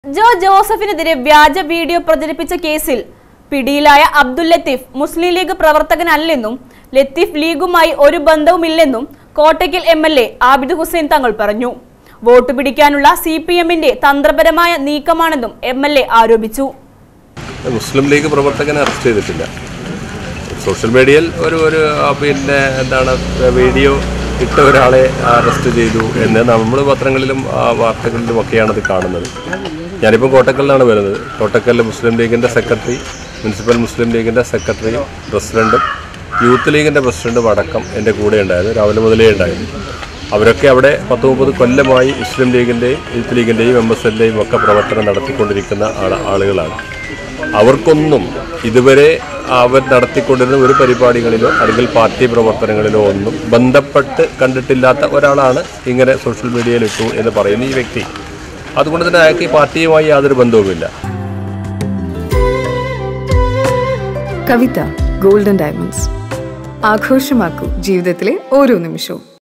ജോ ജോസഫിനെതിരെ വ്യാജ വീഡിയോ പ്രചരിപ്പിച്ച കേസിൽ പിടിയിലായ അബ്ദുൽ ലത്തീഫ് മുസ്ലിം ലീഗ് പ്രവർത്തകനല്ലെന്നും ലത്തീഫ് ലീഗുമായി ഒരു ബന്ധവുമില്ലെന്നും Kottakkal M L A Abid Hussain Thangal പറഞ്ഞു വോട്ട് പിടിക്കാനുള്ള സി പി എമ്മിന്റെ തന്ത്രപരമായ നീക്കമാണെന്നും എം എൽ എ ആരോപിച്ചു മുസ്ലിം ലീഗ് പ്രവർത്തകനെ അറസ്റ്റ് ചെയ്തിട്ടില്ല സോഷ്യൽ മീഡിയയിൽ ഒരു ഒരു ആ, പിന്നെ എന്താണ് വീഡിയോ ഇട്ട ഒരാളെ അറസ്റ്റ് ചെയ്തു എന്ന് നമ്മൾ പത്രങ്ങളിലും ആ, വാർത്തകളിലും ഒക്കെയാണ് അത് കാണുന്നത് ഞാനിപ്പം കോട്ടക്കലിലാണ് വരുന്നത് കോട്ടക്കലിൽ മുസ്ലിം ലീഗിൻ്റെ സെക്രട്ടറി മുനിസിപ്പൽ മുസ്ലിം ലീഗിൻ്റെ സെക്രട്ടറിയും പ്രസിഡൻറ്റും യൂത്ത് ലീഗിൻ്റെ പ്രസിഡൻറ്റും അടക്കം എൻ്റെ കൂടെ ഉണ്ടായിരുന്നു രാവിലെ മുതലേ ഉണ്ടായിരുന്നു അവരൊക്കെ അവിടെ പത്ത് മുപ്പത് കൊല്ലമായി മുസ്ലിം ലീഗിൻ്റെയും യൂത്ത് ലീഗിൻ്റെയും എം എസ് എല്ലിൻ്റെയും ഒക്കെ പ്രവർത്തനം നടത്തിക്കൊണ്ടിരിക്കുന്ന ആള ആളുകളാണ് അവർക്കൊന്നും ഇതുവരെ അവർ നടത്തിക്കൊണ്ടിരുന്ന ഒരു പരിപാടികളിലോ അല്ലെങ്കിൽ പാർട്ടി പ്രവർത്തനങ്ങളിലോ ഒന്നും ബന്ധപ്പെട്ട് കണ്ടിട്ടില്ലാത്ത ഒരാളാണ് ഇങ്ങനെ സോഷ്യൽ മീഡിയയിൽ ഇട്ടു എന്ന് പറയുന്ന ഈ വ്യക്തി അതുകൊണ്ട് തന്നെ അയാൾക്ക് ഈ പാർട്ടിയുമായി യാതൊരു ബന്ധവുമില്ല കവിത ഗോൾഡൻ ഡയമണ്ട്സ് ആഘോഷമാക്കൂ ജീവിതത്തിലെ ഓരോ നിമിഷവും